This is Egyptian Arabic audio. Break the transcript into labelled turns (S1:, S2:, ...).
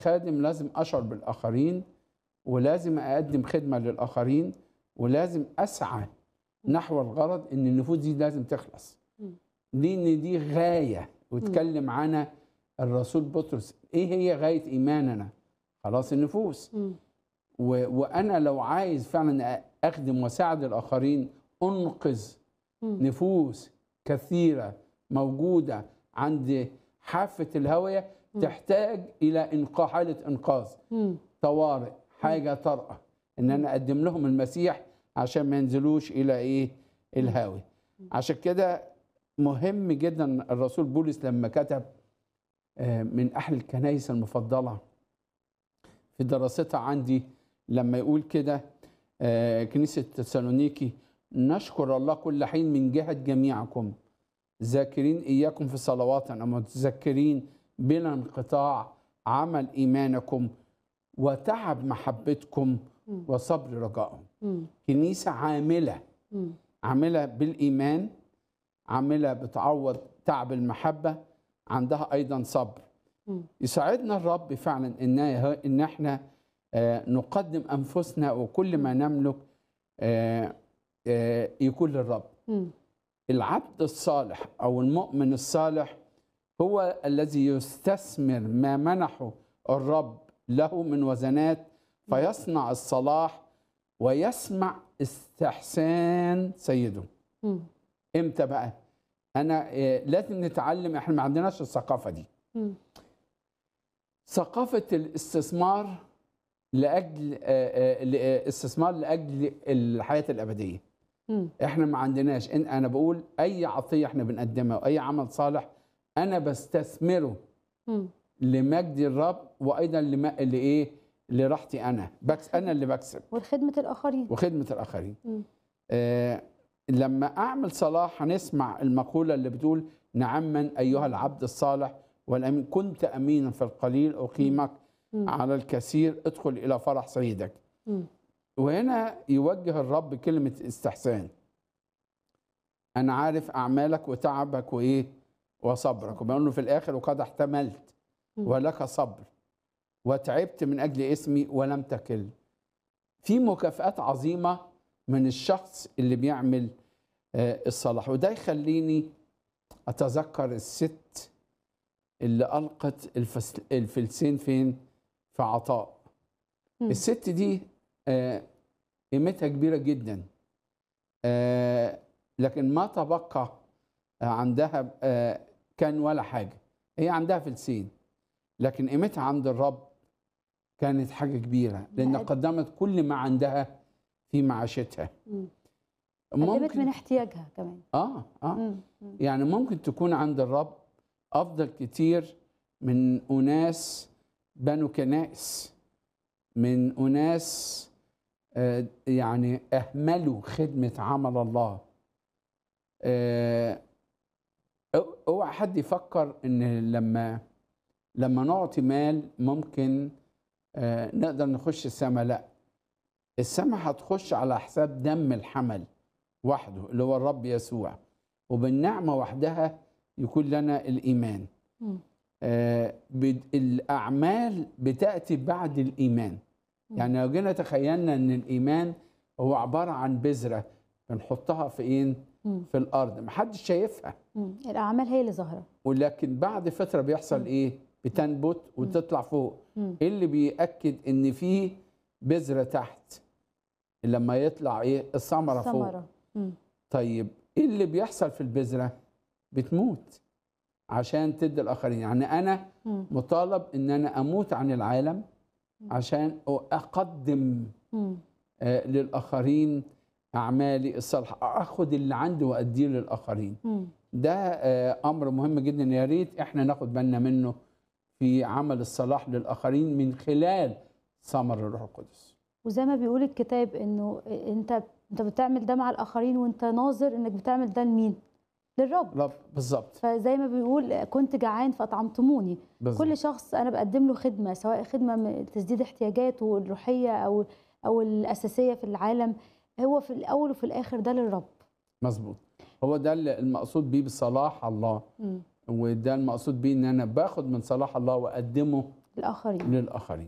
S1: خادم لازم اشعر بالاخرين ولازم اقدم خدمه للاخرين ولازم اسعى نحو الغرض ان النفوس دي لازم تخلص
S2: مم.
S1: لان دي غايه واتكلم عنها الرسول بطرس ايه هي غايه ايماننا خلاص النفوس
S2: مم.
S1: و... وانا لو عايز فعلا اخدم واساعد الاخرين انقذ
S2: مم.
S1: نفوس كثيره موجوده عند حافه الهويه
S2: مم.
S1: تحتاج الى انقاذ حاله انقاذ
S2: مم.
S1: طوارئ حاجه طارئه ان انا اقدم لهم المسيح عشان ما ينزلوش الى ايه الهاوي عشان كده مهم جدا الرسول بولس لما كتب آه، من احد الكنائس المفضله في دراستها عندي لما يقول كده آه، كنيسه تسالونيكي نشكر الله كل حين من جهه جميعكم ذاكرين اياكم في صلواتنا متذكرين بلا انقطاع عمل ايمانكم وتعب محبتكم
S2: مم.
S1: وصبر رجائهم
S2: مم.
S1: كنيسه عامله
S2: مم.
S1: عامله بالايمان عامله بتعوض تعب المحبه عندها ايضا صبر
S2: مم.
S1: يساعدنا الرب فعلا ان ان احنا آه، نقدم انفسنا وكل ما نملك آه، آه، يكون للرب
S2: مم.
S1: العبد الصالح او المؤمن الصالح هو الذي يستثمر ما منحه الرب له من وزنات فيصنع الصلاح ويسمع استحسان سيده
S2: مم.
S1: امتى بقى انا آه، لازم نتعلم احنا ما عندناش الثقافه دي
S2: مم.
S1: ثقافه الاستثمار لاجل آه، آه، ل- آه، استثمار لاجل الحياه الابديه
S2: مم.
S1: احنا ما عندناش إن انا بقول اي عطيه احنا بنقدمها واي عمل صالح انا بستثمره
S2: مم.
S1: لمجد الرب وايضا لما لايه لراحتي انا بكس انا اللي بكسب
S2: وخدمة الآخرين
S1: وخدمه الاخرين
S2: مم.
S1: آه لما اعمل صلاح هنسمع المقوله اللي بتقول نعما ايها العبد الصالح والامين كنت امينا في القليل اقيمك
S2: مم.
S1: على الكثير ادخل الى فرح سيدك
S2: مم.
S1: وهنا يوجه الرب كلمة استحسان أنا عارف أعمالك وتعبك وإيه وصبرك وبيقول له في الآخر وقد احتملت
S2: مم.
S1: ولك صبر وتعبت من أجل اسمي ولم تكل في مكافآت عظيمة من الشخص اللي بيعمل آه، الصلاح وده يخليني أتذكر الست اللي ألقت الفس- الفلسين فين في عطاء
S2: مم.
S1: الست دي آه، قيمتها كبيرة جدا آه، لكن ما تبقى آه، عندها آه، كان ولا حاجة هي عندها فلسين لكن قيمتها عند الرب كانت حاجة كبيرة لأن
S2: قد-
S1: قدمت كل ما عندها في معاشتها
S2: مم. قدمت من
S1: ممكن
S2: احتياجها كمان
S1: آه آه
S2: مم. مم.
S1: يعني ممكن تكون عند الرب أفضل كتير من أناس بنوا كنائس من أناس آه، يعني أهملوا خدمة عمل الله آه، أو- اوعى حد يفكر ان لما لما نعطي مال ممكن آه، نقدر نخش السماء لا السماء هتخش على حساب دم الحمل وحده اللي هو الرب يسوع وبالنعمة وحدها يكون لنا الإيمان
S2: مم.
S1: آه، بد- الأعمال بتأتي بعد الإيمان
S2: مم.
S1: يعني لو جينا تخيلنا أن الإيمان هو عبارة عن بذرة بنحطها في إيه؟
S2: مم.
S1: في الأرض محدش شايفها
S2: مم. الأعمال هي اللي ظاهرة
S1: ولكن بعد فترة بيحصل إيه؟ بتنبت وتطلع فوق
S2: مم.
S1: إيه اللي بيأكد إن في بذرة تحت لما يطلع إيه؟ الثمرة فوق
S2: ثمرة مم.
S1: طيب ايه اللي بيحصل في البذره بتموت عشان تدي الاخرين يعني انا
S2: مم.
S1: مطالب ان انا اموت عن العالم عشان اقدم
S2: مم.
S1: آه، للاخرين اعمالي الصالحه اخد اللي عندي واديه للاخرين
S2: مم.
S1: ده آه، امر مهم جدا يا ريت احنا ناخد بالنا منه في عمل الصلاح للاخرين من خلال ثمر الروح القدس
S2: وزي ما بيقول الكتاب انه انت انت بتعمل ده مع الاخرين وانت ناظر انك بتعمل ده لمين للرب
S1: رب بالظبط
S2: فزي ما بيقول كنت جعان فاطعمتموني
S1: بالظبط
S2: كل شخص انا بقدم له خدمه سواء خدمه من تسديد احتياجاته الروحيه او او الاساسيه في العالم هو في الاول وفي الاخر ده للرب
S1: مظبوط هو ده اللي المقصود بيه بصلاح الله
S2: مم.
S1: وده المقصود بيه ان انا باخد من صلاح الله واقدمه
S2: الاخرين
S1: للاخرين